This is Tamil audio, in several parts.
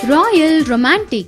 Royal Romantic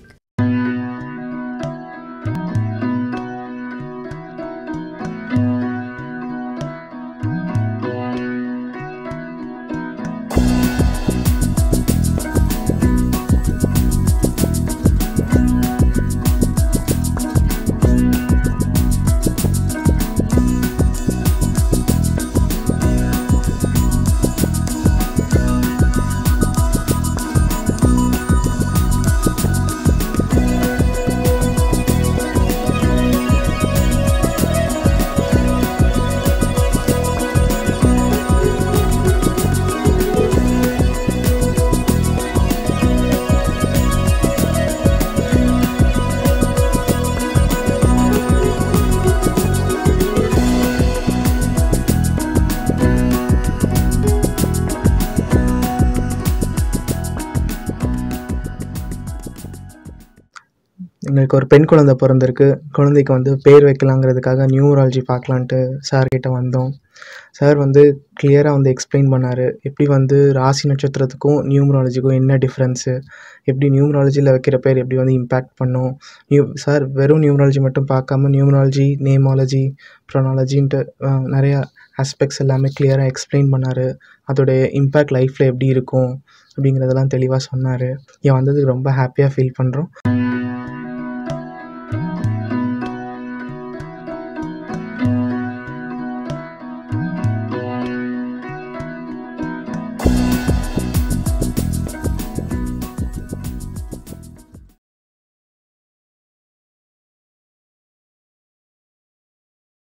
எங்களுக்கு ஒரு பெண் குழந்தை பிறந்திருக்கு குழந்தைக்கு வந்து பேர் வைக்கலாங்கிறதுக்காக நியூமராலஜி பார்க்கலான்ட்டு சார் கிட்ட வந்தோம் சார் வந்து கிளியராக வந்து எக்ஸ்பிளைன் பண்ணார் எப்படி வந்து ராசி நட்சத்திரத்துக்கும் நியூமராலஜிக்கும் என்ன டிஃப்ரென்ஸு எப்படி நியூமராலஜியில் வைக்கிற பேர் எப்படி வந்து இம்பேக்ட் பண்ணும் நியூ சார் வெறும் நியூமராலஜி மட்டும் பார்க்காம நியூமராலஜி நேமாலஜி ப்ரொனாலஜின்ட்டு நிறையா ஆஸ்பெக்ட்ஸ் எல்லாமே கிளியராக எக்ஸ்பிளைன் பண்ணார் அதோடைய இம்பேக்ட் லைஃப்பில் எப்படி இருக்கும் அப்படிங்கிறதெல்லாம் தெளிவாக சொன்னார் இங்கே வந்ததுக்கு ரொம்ப ஹாப்பியாக ஃபீல் பண்ணுறோம்